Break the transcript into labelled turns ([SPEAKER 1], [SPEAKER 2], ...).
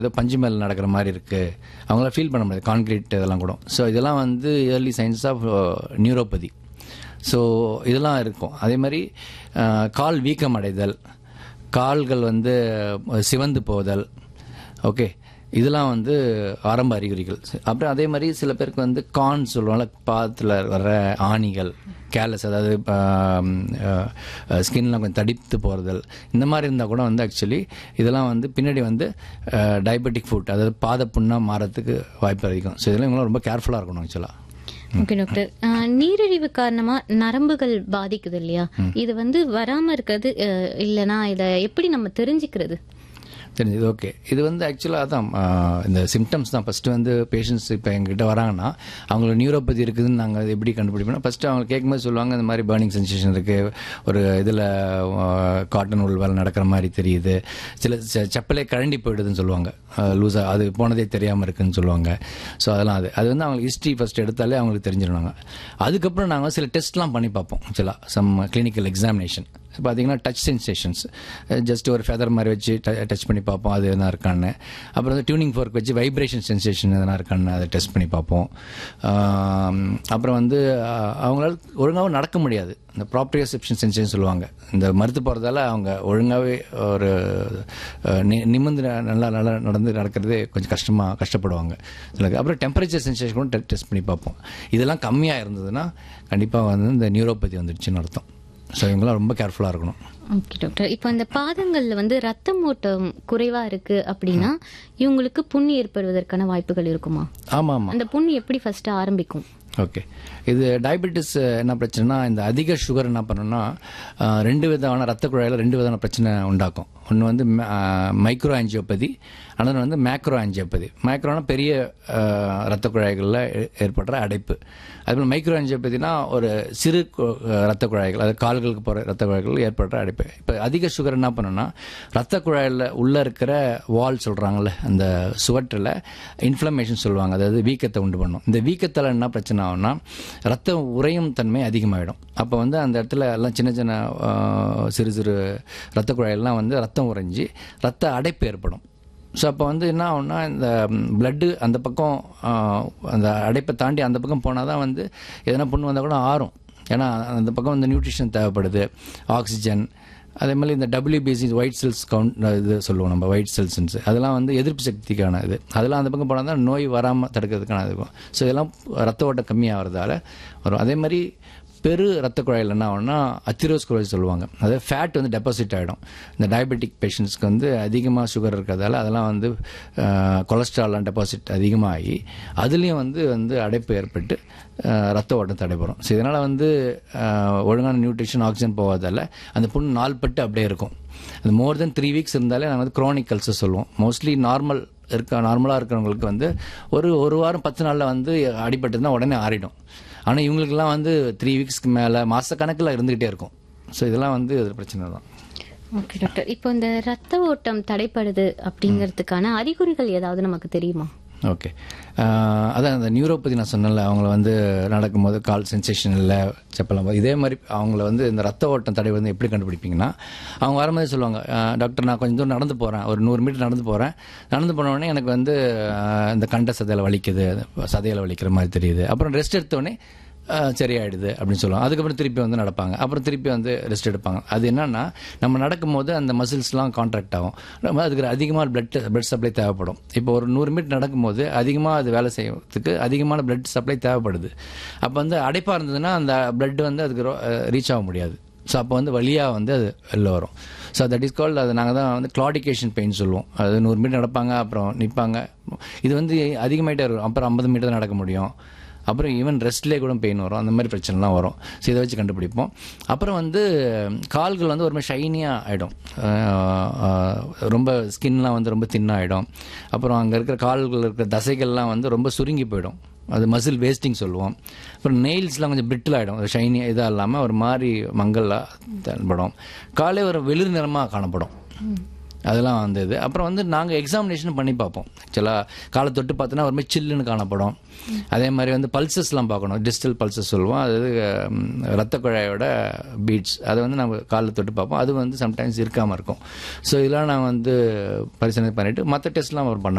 [SPEAKER 1] ஏதோ பஞ்சு மேல நடக்கிற மாதிரி இருக்கு அவங்களால ஃபீல் பண்ண முடியாது கான்கிரீட் இதெல்லாம் கூட ஸோ இதெல்லாம் வந்து early science of neuropathy so இதெல்லாம் இருக்கும் அதே மாதிரி அஹ், கால் வீக்கம் அடைதல் கால்கள் வந்து அஹ், சிவந்து போதல் ஓகே இதெல்லாம் வந்து ஆரம்ப அறிகுறிகள் அப்புறம் அதே மாதிரி சில பேருக்கு வந்து கான் சொல்லுவாங்கல்ல பாதத்தில் வர்ற ஆணிகள் கேர்லெஸ் அதாவது ஸ்கின்லாம் கொஞ்சம் தடித்து போகிறதல் இந்த மாதிரி இருந்தால் கூட வந்து ஆக்சுவலி இதெல்லாம் வந்து பின்னாடி வந்து டயபெட்டிக் ஃபுட் அதாவது பாத புண்ணாக மாறத்துக்கு வாய்ப்பு அதிகம் ஸோ இதெல்லாம் இவங்களாம் ரொம்ப கேர்ஃபுல்லாக இருக்கணும் ஆக்சுவலாக
[SPEAKER 2] ஓகே டாக்டர் ஆஹ், நீரிழிவு காரணமா நரம்புகள் பாதிக்குது இல்லையா இது வந்து வராம இருக்கிறது அஹ், இல்லனா இத எப்படி நம்ம தெரிஞ்சுக்கிறது
[SPEAKER 1] தெரிஞ்சது ஓகே இது வந்து ஆக்சுவலாக அதான் ஆஹ், இந்த சிம்டம்ஸ் தான் ஃபஸ்ட்டு வந்து பேஷண்ட்ஸ் இப்போ எங்ககிட்ட வராங்கன்னா அவங்களுக்கு நியூரோபதி இருக்குதுன்னு நாங்கள் அது எப்படி கண்டுபிடிப்போம்னா ஃபஸ்ட்டு அவங்க கேட்கும்போது சொல்லுவாங்க இந்த மாதிரி பேர்னிங் சென்சேஷன் இருக்குது ஒரு இதில் காட்டன் உள் வேலை நடக்கிற மாதிரி தெரியுது சில செ- செப்பலே கழண்டி போயிடுதுன்னு சொல்லுவாங்க லூஸாக அது போனதே தெரியாமல் இருக்குன்னு சொல்லுவாங்க ஸோ அதெல்லாம் அது அது வந்து அவங்களுக்கு ஹிஸ்ட்ரி ஃபஸ்ட் எடுத்தாலே அவங்களுக்கு தெரிஞ்சிடுவாங்க அதுக்கப்புறம் நாங்கள் சில டெஸ்ட்லாம் பண்ணி பார்ப்போம் ஆக்சுவலாக சம் கிளினிக்கல் எக்ஸாமினேஷன் பார்த்தீங்கன்னா டச் சென்சேஷன்ஸ் ஜஸ்ட் ஒரு ஃபெதர் மாதிரி வச்சு டச் பண்ணி பார்ப்போம் அது எதனா இருக்கான்னு அப்புறம் வந்து டியூனிங் ஃபோர்க் வச்சு வைப்ரேஷன் சென்சேஷன் எதனா இருக்கான்னு அதை டெஸ்ட் பண்ணி பார்ப்போம் ஆம், அப்புறம் வந்து அஹ், அவங்களால ஒழுங்காகவும் நடக்க முடியாது இந்த ப்ராப்ரியோசெப்ஷன் சென்சேஷன் சொல்லுவாங்க இந்த மறுத்து போகிறதால அவங்க ஒழுங்காகவே ஒரு அஹ், நி- நிமிர்ந்து ந- நல்லா நல்லா நடந்து நடக்கிறதே கொஞ்சம் கஷ்டமாக கஷ்டப்படுவாங்க சிலருக்கு அப்புறம் டெம்பரேச்சர் சென்சேஷன் கூட டெஸ்ட் பண்ணி பார்ப்போம் இதெல்லாம் கம்மியாக இருந்ததுன்னா கண்டிப்பாக வந்து இந்த நியூரோபதி வந்துடுச்சுன்னு அர்த்தம் ஸோ இவங்களாம் ரொம்ப கேர்ஃபுல்லாக இருக்கணும்
[SPEAKER 2] ஓகே டாக்டர் இப்போ இந்த பாதங்கள்ல வந்து ரத்தம் ஓட்டம் குறைவா இருக்கு அப்படின்னா இவங்களுக்கு புண் ஏற்படுவதற்கான வாய்ப்புகள் இருக்குமா
[SPEAKER 1] ஆமாம் ஆமாம்
[SPEAKER 2] அந்த புண் எப்படி ஃபர்ஸ்ட் ஆரம்பிக்கும்
[SPEAKER 1] ஓகே இது டயபெட்டிஸ் என்ன பிரச்சனைனா இந்த அதிக சுகர் என்ன பண்ணுன்னா அஹ், ரெண்டு விதமான ரத்த குழாயில் ரெண்டு விதமான பிரச்சனை உண்டாக்கும் ஒன்று வந்து மைக்ரோ ஆஞ்சியோபதி அனது வந்து மேக்ரோ ஆஞ்சியோபதி மேக்ரோனா பெரிய அஹ், ரத்த குழாய்களில் ஏ- ஏற்படுற அடைப்பு அதுபோல் மைக்ரோ ஆஞ்சியோபதினா ஒரு சிறு கு- அஹ், ரத்த குழாய்கள் அதாவது கால்களுக்கு போகிற ரத்த குழாய்கள் ஏற்படுற அடைப்பு இப்போ அதிக சுகர் என்ன பண்ணுன்னா ரத்த குழாயில் உள்ளே இருக்கிற வால் சொல்கிறாங்கல்ல அந்த சுவற்றில் இன்ஃப்ளமேஷன் சொல்லுவாங்க அதாவது வீக்கத்தை உண்டு பண்ணும் இந்த வீக்கத்தால் என்ன பிரச்சனை ஆகும்னா ரத்தம் உறையும் தன்மை அதிகமாகிடும் அப்போ வந்து அந்த இடத்துல எல்லாம் சின்ன சின்ன ஆஹ், சிறு சிறு ரத்த குழாயெல்லாம் வந்து ரத்தம் உறைஞ்சி ரத்த அடைப்பு ஏற்படும் ஸோ அப்போ வந்து என்ன ஆகும்னா இந்த பிளட்டு அந்த பக்கம் ஆஹ், அந்த அடைப்பை தாண்டி அந்த பக்கம் போனால் தான் வந்து எதனா புண்ணு வந்தால் கூட ஆறும் ஏன்னா அந்த பக்கம் வந்து நியூட்ரிஷன் தேவைப்படுது ஆக்சிஜன் அதே மாதிரி இந்த டபிள்யூபிசி ஒயிட் செல்ஸ் கவுண்ட் இது சொல்லுவோம் நம்ம ஒயிட் செல்ஸ் அதெல்லாம் வந்து எதிர்ப்பு சக்திக்கான இது அதெல்லாம் அந்த பக்கம் போனால் தான் நோய் வராமல் தடுக்கிறதுக்கான இது இருக்கும் ஸோ இதெல்லாம் ரத்த ஓட்டம் கம்மியாகிறதால வரும் அதே மாதிரி பெரு ரத்த குழாயில் என்ன ஆகும்னா அத்திரோஸ்குலோஸ் சொல்லுவாங்க அதாவது ஃபேட் வந்து டெபாசிட் ஆகிடும் இந்த டயபெட்டிக் பேஷண்ட்ஸ்க்கு வந்து அதிகமாக சுகர் இருக்கிறதால அதெல்லாம் வந்து கொலஸ்ட்ரால்லாம் டெபாசிட் அதிகமாகி அதுலேயும் வந்து வந்து அடைப்பு ஏற்பட்டு அஹ், ரத்த ஓட்டம் தடைபடும் ஸோ இதனால் வந்து அஹ், ஒழுங்கான நியூட்ரிஷன் ஆக்சிஜன் போகாதால அந்த புண்ணு நாள்பட்டு அப்படியே இருக்கும் அது மோர் தென் த்ரீ வீக்ஸ் இருந்தாலே நாங்கள் வந்து க்ரானிக் கல்சர் சொல்லுவோம் மோஸ்ட்லி நார்மல் இருக்க நார்மலாக இருக்கிறவங்களுக்கு வந்து ஒரு ஒரு வாரம் பத்து நாளில் வந்து அடிபட்டுதுன்னா உடனே ஆறிடும் ஆனால் இவங்களுக்குலாம் வந்து த்ரீ வீக்ஸ்க்கு மேலே மாதக்கணக்கில் இருந்துகிட்டே இருக்கும் ஸோ இதெல்லாம் வந்து ஒரு பிரச்சனை தான்
[SPEAKER 2] ஓகே டாக்டர் இப்போ இந்த ரத்த ஓட்டம் தடைப்படுது அப்படிங்கிறதுக்கான அறிகுறிகள் ஏதாவது நமக்கு தெரியுமா
[SPEAKER 1] ஓகே ஆஹ் அதான் அந்த நியூரோபதி நான் சொன்னேன்ல அவங்கள வந்து நடக்கும்போது கால் சென்சேஷன் இல்லை செப்பலாம் போது இதே மாதிரி அவங்கள வந்து இந்த ரத்த ஓட்டம் தடை வந்து எப்படி கண்டுபிடிப்பீங்கன்னா அவங்க வரும்போதே சொல்லுவாங்க "ஆஹ் டாக்டர் நான் கொஞ்சம் தூரம் நடந்து போகிறேன் ஒரு நூறு மீட்டர் நடந்து போகிறேன் நடந்து போன உடனே எனக்கு வந்து ஆஹ் இந்த கண்ட சதையில் வலிக்குது சதையில் வலிக்கிற மாதிரி தெரியுது அப்புறம் ரெஸ்ட் எடுத்தோடனே ஆஹ் சரியாயிடுது அப்படின்னு சொல்லுவாங்க அதுக்கப்புறம் திருப்பி வந்து நடப்பாங்க அப்புறம் திருப்பி வந்து ரெஸ்ட் எடுப்பாங்க அது என்னன்னா நம்ம நடக்கும்போது அந்த மசில்ஸ்லாம் கான்ட்ராக்ட் ஆகும் நம்ம அதுக்கு அதிகமாக பிளட் பிளட் சப்ளை தேவைப்படும் இப்போ ஒரு நூறு மீட்டர் நடக்கும்போது அதிகமாக அது வேலை செய்யறதுக்கு அதிகமான பிளட் சப்ளை தேவைப்படுது அப்போ வந்து அடைப்பாக இருந்ததுன்னா அந்த பிளட் வந்து அதுக்கு ரீச் ஆக முடியாது ஸோ அப்போ வந்து வழியாக வந்து அது வெளில வரும் ஸோ தட் இஸ் கால்ட் அது நாங்கள் தான் வந்து கிளாடிகேஷன் பெயின் சொல்லுவோம் அது நூறு மீட்டர் நடப்பாங்க அப்புறம் நிற்பாங்க இது வந்து அதிகமாயிட்டே இருக்கும் அப்புறம் ஐம்பது மீட்டர் தான் நடக்க முடியும் அப்புறம் ஈவன் ரெஸ்ட்லேயே கூட பெயின் வரும் அந்த மாதிரி பிரச்சனைலாம் வரும் ஸோ இதை வச்சு கண்டுபிடிப்போம் அப்புறம் வந்து கால்கள் வந்து ஒரு மாதிரி ஷைனியாக ஆகிடும் ரொம்ப ஸ்கின்லாம் வந்து ரொம்ப தின்னாகிடும் அப்புறம் அங்கே இருக்கிற கால்கள் இருக்கிற தசைகள்லாம் வந்து ரொம்ப சுருங்கி போயிடும் அது மசில் வேஸ்டிங் சொல்லுவோம் அப்புறம் நெயில்ஸ்லாம் கொஞ்சம் பிரிட்டில் ஆகிடும் ஷைனி இதாக இல்லாமல் ஒரு மாதிரி மங்கலாக தென்படும் காலே ஒரு வெளிர் நிறமாக காணப்படும் அதெல்லாம் வந்து இது அப்புறம் வந்து நாங்கள் எக்ஸாமினேஷன் பண்ணி பார்ப்போம் ஆக்சுவலாக காலை தொட்டு பார்த்தோன்னா ஒரு மாதிரி சில்லுன்னு காணப்படும் அதே மாதிரி வந்து பல்சஸ்லாம் பார்க்கணும் டிஜிட்டல் பல்சஸ் சொல்லுவோம் அது ம், ரத்த குழாயோட பீட்ஸ் அதை வந்து நம்ம காலில் தொட்டு பார்ப்போம் அது வந்து சம்டைம்ஸ் இருக்காமல் இருக்கும் ஸோ இதெல்லாம் நான் வந்து பரிசோதனை பண்ணிவிட்டு மற்ற டெஸ்ட்லாம் அவர் பண்ண